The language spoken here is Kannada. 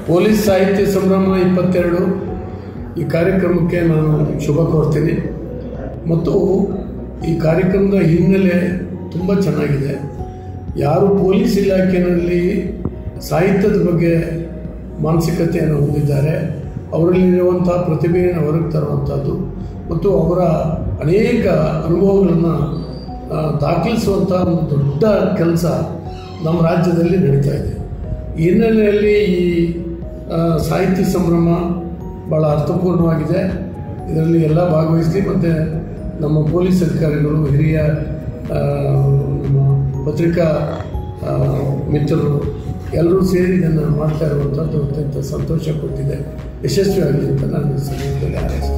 ಪೊಲೀಸ್ ಸಾಹಿತ್ಯ ಸಂಭ್ರಮ ಇಪ್ಪತ್ತೆರಡು ಈ ಕಾರ್ಯಕ್ರಮಕ್ಕೆ ನಾನು ಶುಭ ಕೋರ್ತೀನಿ ಮತ್ತು ಈ ಕಾರ್ಯಕ್ರಮದ ಹಿನ್ನೆಲೆ ತುಂಬ ಚೆನ್ನಾಗಿದೆ ಯಾರು ಪೊಲೀಸ್ ಇಲಾಖೆಯಲ್ಲಿ ಸಾಹಿತ್ಯದ ಬಗ್ಗೆ ಮಾನಸಿಕತೆಯನ್ನು ಹೊಂದಿದ್ದಾರೆ ಅವರಲ್ಲಿರುವಂಥ ಪ್ರತಿಭೆಯನ್ನು ಹೊರಗೆ ತರುವಂಥದ್ದು ಮತ್ತು ಅವರ ಅನೇಕ ಅನುಭವಗಳನ್ನು ಆ, ದಾಖಲಿಸುವಂಥ ಒಂದು ದೊಡ್ಡ ಕೆಲಸ ನಮ್ಮ ರಾಜ್ಯದಲ್ಲಿ ನಡೀತಾ ಇದೆ ಈ ಹಿನ್ನೆಲೆಯಲ್ಲಿ ಈ ಆ, ಸಾಹಿತ್ಯ ಸಂಭ್ರಮ ಭಾಳ ಅರ್ಥಪೂರ್ಣವಾಗಿದೆ ಇದರಲ್ಲಿ ಎಲ್ಲ ಭಾಗವಹಿಸಿ ಮತ್ತು ನಮ್ಮ ಪೊಲೀಸ್ ಅಧಿಕಾರಿಗಳು ಹಿರಿಯ ಆ, ನಮ್ಮ ಪತ್ರಿಕಾ ಆ, ಮಿತ್ರರು ಎಲ್ಲರೂ ಸೇರಿ ಇದನ್ನು ಮಾಡ್ತಾ ಇರುವಂಥದ್ದು ಅತ್ಯಂತ ಸಂತೋಷ ಕೊಟ್ಟಿದೆ ಯಶಸ್ವಿಯಾಗಲಿ ಅಂತ ನಾನು ಈ ಸಂದರ್ಭದಲ್ಲಿ ಹಾರೈಸ್ತೇನೆ